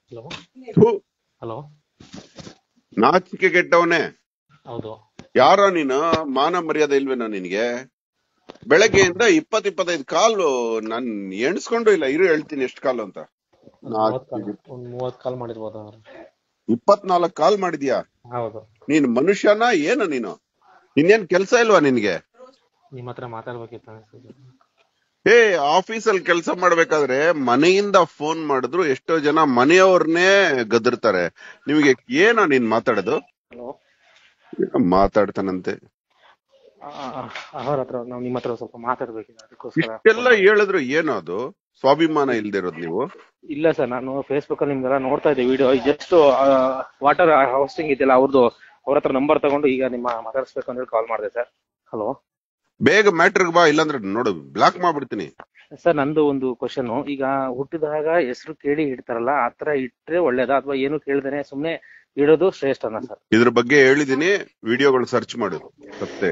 Hello ಥು, hello ನಾಚಿಕೆ ಕೆಟ್ಟವನೇ ಹೌದು ಯಾರೋ ನೀನು ಮಾನ ಮರ್ಯಾದೆ ಇಲ್ವೇನೋ ನಿನ್ಗೆ ಬೆಳಗ್ಗೆಯಿಂದ ಇಪ್ಪತ್ ಇಪ್ಪತ್ತೈದು ಕಾಲು ನಾನ್ ಎಣಿಸ್ಕೊಂಡು ಇಲ್ಲ ಇರು ಹೇಳ್ತೀನಿ ಎಷ್ಟು ಕಾಲು ಅಂತ ಒಂದ್ ಮೂವತ್ ಕಾಲ್ ಒಂದ್ ಮೂವತ್ ಕಾಲ್ ಮಾಡಿರ್ಬೋದು ಅವ್ರು. ಇಪ್ಪತ್ನಾಲ್ಕು ಕಾಲ್ ಮಾಡಿದ್ಯಾ ಹೌದು ನೀನ್ ಮನುಷ್ಯನ ಏನು ನೀನು ಇನ್ನೇನ್ ಕೆಲ್ಸ ಇಲ್ವಾ ನಿನ್ಗೆ ನಿಮ್ ಹತ್ರ ಮಾತಾಡ್ಬೇಕಿತ್ತು ಅನ್ಸುತ್ತೆ. ಏ ಆಫೀಸಲ್ಲಿ ಕೆಲಸ ಮಾಡ್ಬೇಕಾದ್ರೆ ಮನೆಯಿಂದ ಫೋನ್ ಮಾಡಿದ್ರು ಎಷ್ಟೋ ಜನ ಮನೆಯವ್ರನ್ನೇ ಗದರ್ತಾರೆ ನಿಮಗೆ ಏನೋ ನೀನ್ ಮಾತಾಡೋದು ಹಲೋ ಮಾತಾಡ್ತಾನಂತೆ ಅವ್ರ ಹತ್ರ ನಾವ್ ನಿಮ್ ಹತ್ರ ಸ್ವಲ್ಪ ಮಾತಾಡ್ಬೇಕಿತ್ತು ಅದಕ್ಕೋಸ್ಕರ ಇಷ್ಟೆಲ್ಲ ಹೇಳಿದ್ರು ಏನೋ ಅದು ಸ್ವಾಭಿಮಾನ ಇಲ್ದಿರೋದು ನೀವು ಇಲ್ಲ ಸರ್ ನಾನು ಫೇಸ್ಬುಕ್ ಅಲ್ಲಿ ನಿಮ್ದೆಲ್ಲ ನೋಡ್ತಾ ಇದ್ದೆ ವಿಡಿಯೋ ಜಸ್ಟ್ ವಾಟರ್ ಹೌಸಿಂಗ್ ಇದೆಯಲ್ಲ ಅವ್ರದ್ದು ಅವ್ರ ಹತ್ರ ನಂಬರ್ ತಗೊಂಡು ಈಗ ನಿಮ್ಮ ಮಾತಾಡಿಸ್ಬೇಕು ಅಂತ ಹೇಳಿ ಕಾಲ್ ಮಾಡಿದೆ ಸರ್ ಹಲೋ ಬೇಗ ಮ್ಯಾಟ್ರಿಗ್ ಬಾ ಇಲ್ಲಾಂದ್ರೆ ನೋಡು ಬ್ಲಾಕ್ ಮಾಡ್ಬಿಡ್ತೀನಿ ಸರ್ ನಂದು ಒಂದು ಕ್ವಶನ್ ಈಗ ಹುಟ್ಟಿದಾಗ ಹೆಸರು ಕೇಳಿ ಇಡ್ತಾರಲ್ಲ ಆತರ ಇಟ್ರೆ ಒಳ್ಳೇದಾ ಅಥವಾ ಏನು ಕೇಳ್ದೇನೆ ಸುಮ್ನೆ ಇಡೋದು ಶ್ರೇಷ್ಠನಾ ಸರ್ ಇದ್ರ ಬಗ್ಗೆ ಹೇಳಿದೀನಿ ವಿಡಿಯೋಗಳು ಸರ್ಚ್ ಮಾಡು ಮತ್ತೆ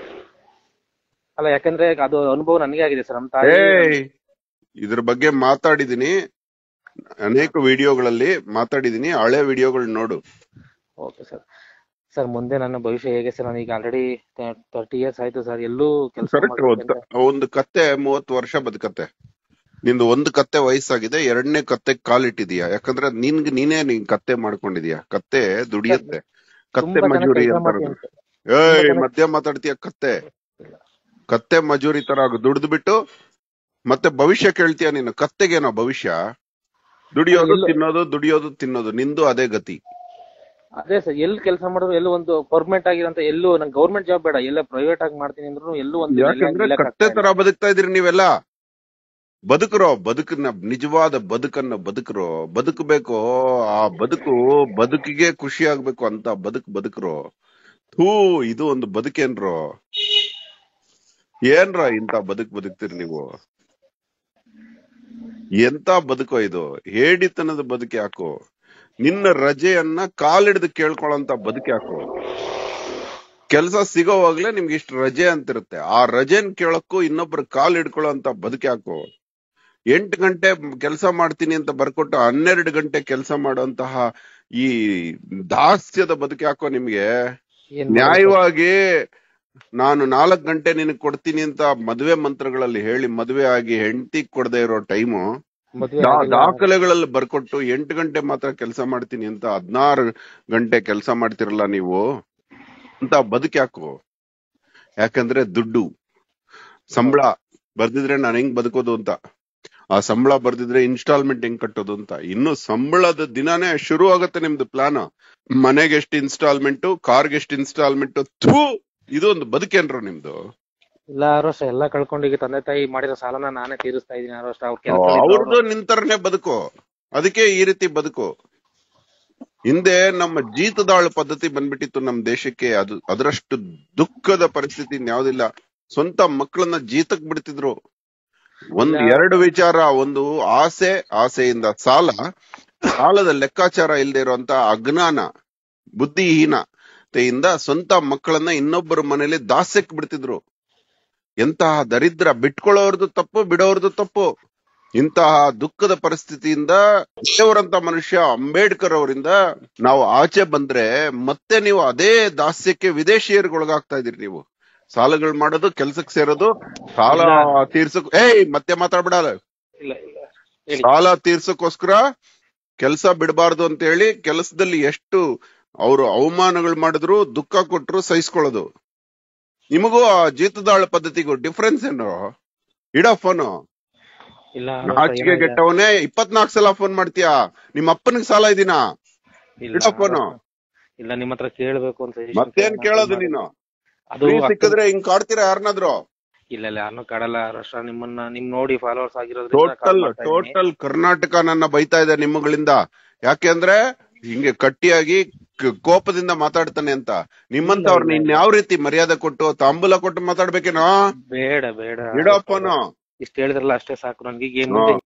ಅಲ್ಲ ಯಾಕಂದ್ರೆ ಅದು ಅನುಭವ ನನಗೆ ಆಗಿದೆ ಸರ್ ನಮ್ಮ ತಾಯಿ ಏಯ್ ಇದ್ರ ಬಗ್ಗೆ ಮಾತಾಡಿದೀನಿ ಅನೇಕ ವಿಡಿಯೋಗಳಲ್ಲಿ ಮಾತಾಡಿದೀನಿ ಹಳೆ ವಿಡಿಯೋಗಳು ನೋಡು ಓಕೆ ಸರ್ ಸರ್ ಮುಂದೆ ನನ್ನ ಭವಿಷ್ಯ ಹೇಗೆ ಸರ್ ನಾನು ಈಗ ಆಲ್ರೆಡಿ ತರ್ಟಿ ಇಯರ್ಸ್ ಆಯ್ತು ಸರ್ ಎಲ್ಲೂ ಕೆಲಸ ಕರೆಕ್ಟ್ ಒಂದು ಕತ್ತೆ ಮೂವತ್ತು ವರ್ಷ ಬದುಕತ್ತೆ ನಿಂದು ಒಂದು ಕತ್ತೆ ವಯಸ್ಸಾಗಿದೆ ಎರಡನೇ ಕತ್ತೆ ಕಾಲಿಟ್ಟಿದೀಯಾ ಯಾಕಂದ್ರೆ ನಿನ್ಗೆ ನೀನೇ ನೀನ್ ಕತ್ತೆ ಮಾಡ್ಕೊಂಡಿದೀಯ ಕತ್ತೆ ದುಡಿಯತ್ತೆ ಕತ್ತೆ ತುಂಬಾ ಮಜೂರಿ ಚೆನ್ನಾಗಿ ಅಂತಾರ ಮಾಡ್ತೀನಿ ಸರ್. ಏಯ್ ಚೆನ್ನಾಗಿ- ಮಧ್ಯ ಮಾತಾಡ್ತೀಯ ಕತ್ತೆ ಕತ್ತೆ ಮಜೂರಿ ತರ ದುಡ್ದು ಬಿಟ್ಟು ಮತ್ತೆ ಭವಿಷ್ಯ ಕೇಳ್ತೀಯ ನೀನು ಕತ್ತೆಗೇನೋ ಭವಿಷ್ಯ ದುಡಿಯೋದು ಇಲ್ಲ. ತಿನ್ನೋದು ದುಡಿಯೋದು ತಿನ್ನೋದು ನಿಂದು ಅದೇ ಗತಿ ಅದೇ ಸರ್ ಎಲ್ಲಿ ಕೆಲಸ ಮಾಡಿದ್ರು ಎಲ್ಲೂ ಒಂದು ಪರ್ಮನೆಂಟ್ ಆಗಿರಂತ ಎಲ್ಲೂ ನಂಗೆ ಗೌರ್ಮೆಂಟ್ ಜಾಬ್ ಬೇಡ ಎಲ್ಲ ಪ್ರೈವೇಟ್ ಆಗಿ ಮಾಡ್ತೀನಿ ಅಂದ್ರೂ ಎಲ್ಲೂ ಒಂದು ಯಾಕಂದ್ರೆ ನಿಲ್ಲಕ್ ಕತ್ತೆ ಆಗ್ತಾ ತರ ಬದುಕ್ತಾ ಇದೀರಿ ನೀವೆಲ್ಲ ಬದುಕ್ರೋ ಬದುಕನ್ನ ನಿಜವಾದ ಬದುಕನ್ನ ಬದುಕ್ರೋ ಬದುಕಬೇಕು ಆ ಬದುಕು ಬದುಕಿಗೆ ಖುಷಿ ಆಗ್ಬೇಕು ಅಂತ ಬದುಕು ಬದುಕ್ರೋ ಥೂ ಇದು ಒಂದು ಬದುಕೇನ್ರೋ ಏನ್ರ ಇಂತ ಬದುಕ್ ಬದುಕ್ತೀರಿ ನೀವು ಎಂತ ಬದುಕೋ ಇದು ಹೇಡಿತನದ ಬದುಕು ಯಾಕೋ ನಿನ್ನ ರಜೆಯನ್ನ ಕಾಲಿಡ್ದು ಕೇಳ್ಕೊಳ್ಳೋಂತ ಬದುಕು ಯಾಕೋ ಕೆಲಸ ಸಿಗೋವಾಗ್ಲೇ ನಿಮ್ಗೆ ಇಷ್ಟು ರಜೆ ಅಂತಿರುತ್ತೆ ಆ ರಜೆನ್ ಕೇಳಕ್ಕೂ ಇನ್ನೊಬ್ರು ಕಾಲ್ ಹಿಡ್ಕೊಳ್ಳೋ ಅಂತ ಬದುಕ್ಯಾಕೋ ಎಂಟು ಗಂಟೆ ಕೆಲಸ ಮಾಡ್ತೀನಿ ಅಂತ ಬರ್ಕೊಟ್ಟು ಹನ್ನೆರಡು ಗಂಟೆ ಕೆಲಸ ಮಾಡುವಂತಹ ಈ ದಾಸ್ಯದ ಬದುಕ್ಯಾಕೋ ನಿಮ್ಗೆ ಏನ್ ಮಾಡೋದು ಸರ್? ನ್ಯಾಯವಾಗಿ ನಾನು ನಾಲ್ಕ್ ಗಂಟೆ ನಿನಗ್ ಕೊಡ್ತೀನಿ ಅಂತ ಮದುವೆ ಮಂತ್ರಗಳಲ್ಲಿ ಹೇಳಿ ಮದುವೆ ಆಗಿ ಹೆಂಡತಿ ಕೊಡದೆ ಇರೋ ಟೈಮು ಮದ್ವೆ ದಾ- ಆಗಿಲ್ಲ. ದಾಖಲೆಗಳಲ್ಲಿ ಬರ್ಕೊಟ್ಟು ಎಂಟು ಗಂಟೆ ಮಾತ್ರ ಕೆಲಸ ಮಾಡ್ತೀನಿ ಅಂತ ಹದ್ನಾರು ಗಂಟೆ ಕೆಲಸ ಮಾಡ್ತಿರಲ್ಲ ನೀವು ಅಂತ ಬದುಕ್ಯಾಕೋ ಯಾಕಂದ್ರೆ ದುಡ್ಡು ಸಂಬಳ ಬರ್ದಿದ್ರೆ ನಾನು ಹೆಂಗ್ ಬದುಕೋದು ಅಂತ ಆ ಸಂಬಳ ಬರ್ದಿದ್ರೆ ಇನ್ಸ್ಟಾಲ್ಮೆಂಟ್ ಹೆಂಗ್ ಕಟ್ಟೋದು ಅಂತ ಇನ್ನು ಸಂಬಳದ ದಿನಾನೇ ಶುರು ಆಗತ್ತೆ ನಿಮ್ದು ಪ್ಲಾನ್ ಮನೆಗೆ ಎಷ್ಟು ಇನ್ಸ್ಟಾಲ್ಮೆಂಟ್ ಕಾರ್ಗೆ ಎಷ್ಟು ಇನ್ಸ್ಟಾಲ್ಮೆಂಟ್ ಥೂ ಇದು ಒಂದು ಬದುಕೇನ್ರು ನಿಮ್ದು ಇಲ್ಲ ಆರು ವರ್ಷ ಎಲ್ಲ ಕಳ್ಕೊಂಡು ಈಗ ತಂದೆ ತಾಯಿ ಮಾಡಿರೋ ಸಾಲನ ನಾನೇ ತೀರಿಸ್ತಾ ಇದೀನಿ ಆರು ವರ್ಷ ಅವ್ರ ಅವ್ರದ್ದು ನಿಂತರನೆ ಬದುಕು ಅದಕ್ಕೆ ಈ ರೀತಿ ಬದುಕು ಹಿಂದೆ ನಮ್ಮ ಜೀತದಾಳು ಪದ್ಧತಿ ಬಂದ್ಬಿಟ್ಟಿತ್ತು ನಮ್ಮ ದೇಶಕ್ಕೆ ಅದು ಅದರಷ್ಟು ದುಃಖದ ಪರಿಸ್ಥಿತಿ ಇನ್ಯಾವುದಿಲ್ಲ ಸ್ವಂತ ಮಕ್ಕಳನ್ನ ಜೀತಕ್ ಬಿಡ್ತಿದ್ರು ಒಂದ್ ಇಲ್ಲ. ಎರಡು ವಿಚಾರ ಒಂದು ಆಸೆ ಆಸೆಯಿಂದ ಸಾಲ ಸಾಲದ ಲೆಕ್ಕಾಚಾರ ಇಲ್ಲದೆ ಇರುವಂತ ಅಜ್ಞಾನ ಬುದ್ಧಿಹೀನತೆಯಿಂದ ಸ್ವಂತ ಮಕ್ಕಳನ್ನ ಇನ್ನೊಬ್ಬರ ಮನೇಲಿ ದಾಸ್ಯಕ್ ಬಿಡ್ತಿದ್ರು ಎಂತಹ ದರಿದ್ರ ಬಿಟ್ಕೊಳ್ಳೋರ್ದು ತಪ್ಪು ಬಿಡೋರ್ದು ತಪ್ಪು ಇಂತಹ ದುಃಖದ ಪರಿಸ್ಥಿತಿಯಿಂದ ದೇವರಂತ ಮನುಷ್ಯ ಅಂಬೇಡ್ಕರ್ ಅವರಿಂದ ನಾವು ಆಚೆ ಬಂದ್ರೆ ಮತ್ತೆ ನೀವು ಅದೇ ದಾಸ್ಯಕ್ಕೆ ವಿದೇಶಿಯರಿಗೊಳಗಾಗ್ತಾ ಇದೀರಿ ನೀವು ಸಾಲಗಳು ಮಾಡೋದು ಕೆಲ್ಸಕ್ಕೆ ಸೇರೋದು ಸಾಲ ತೀರ್ಸಕ್ ಏಯ್ ಮತ್ತೆ ಮಾತಾಡ್ಬಿಡ ಇಲ್ಲ ಇಲ್ಲ ಹೇಳಿ ಸಾಲ ತೀರ್ಸಕ್ಕೋಸ್ಕರ ಕೆಲಸ ಬಿಡಬಾರ್ದು ಅಂತ ಹೇಳಿ ಕೆಲಸದಲ್ಲಿ ಎಷ್ಟು ಅವರು ಅವಮಾನಗಳು ಮಾಡಿದ್ರು ದುಃಖ ಕೊಟ್ರು ಸಹಿಸ್ಕೊಳ್ಳೋದು ನಿಮಗೂ ಆ ಜೀತದಾಳ ಪದ್ಧತಿಗೂ ಡಿಫ್ರೆನ್ಸ್ ಏನು ಇಡ ಫೋನು ಇಲ್ಲ ಆರು ವರ್ಷ ನಾಚಿಕೆ ಏನಾಗಿದೆ? ಗೆಟ್ಟವನೇ ಇಪ್ಪತ್ನಾಲ್ಕು ಸಲ ಫೋನ್ ಮಾಡ್ತೀಯಾ ನಿಮ್ಮ ಅಪ್ಪನಿಗೆ ಸಾಲ ಇದೀನಾ ಇಲ್ಲ ಇಡ ಫೋನು ಇಲ್ಲ ನಿಮ್ ಹತ್ರ ಕೇಳ್ಬೇಕು ಅಂತ suggestion ಮತ್ತೇನ್ ಕೇಳೋಣ ಕೇಳೋದು ಅಂತ ನೀನು ಅದು ಫ್ರೀ ಅಕ್ಕ- ಸಿಕ್ಕಿದ್ರೆ ಹಿಂಗ್ ಕಾಡ್ತೀರಾ ಯಾರನ್ನಾದ್ರು ಇಲ್ಲ ಇಲ್ಲ ಯಾರನ್ನೂ ಕಾಡಲ್ಲ ಆರು ವರ್ಷ ನಿಮ್ಮನ್ನ ನಿಮ್ ನೋಡಿ ಫಾಲೋವರ್ಸ್ ಆಗಿರೋದ್ರಿಂದ ಟೋಟಲ್ call ಮಾಡ್ತಾ ಇದೀನಿ. ಟೋಟಲ್ ಕರ್ನಾಟಕ ನನ್ನ ಬೈತಾ ಇದೆ ನಿಮ್ಮಗಳಿಂದ ಯಾಕೆಂದ್ರೆ ಹಿಂಗೆ ಗಟ್ಟಿಯಾಗಿ ಕ- ಕೋಪದಿಂದ ಮಾತಾಡ್ತಾನೆ ಅಂತ ನಿಮ್ಮಂತವ್ರನ್ನ ಇಲ್ಲ, ಇಲ್ಲ. ಇನ್ಯಾವ ರೀತಿ ಮರ್ಯಾದೆ ಕೊಟ್ಟು ತಾಂಬೂಲ ಕೊಟ್ಟು ಮಾತಾಡ್ಬೇಕೇನೋ ಬೇಡ ಬೇಡ ಇಡಪ್ಪನು ಇಷ್ಟ ಹೇಳಿದ್ರಲ್ಲ ಅಷ್ಟೇ ಸಾಕು ನನ್ಗೆ ಈಗ ಏನ್ ಹಾ. ಮುಂದೆ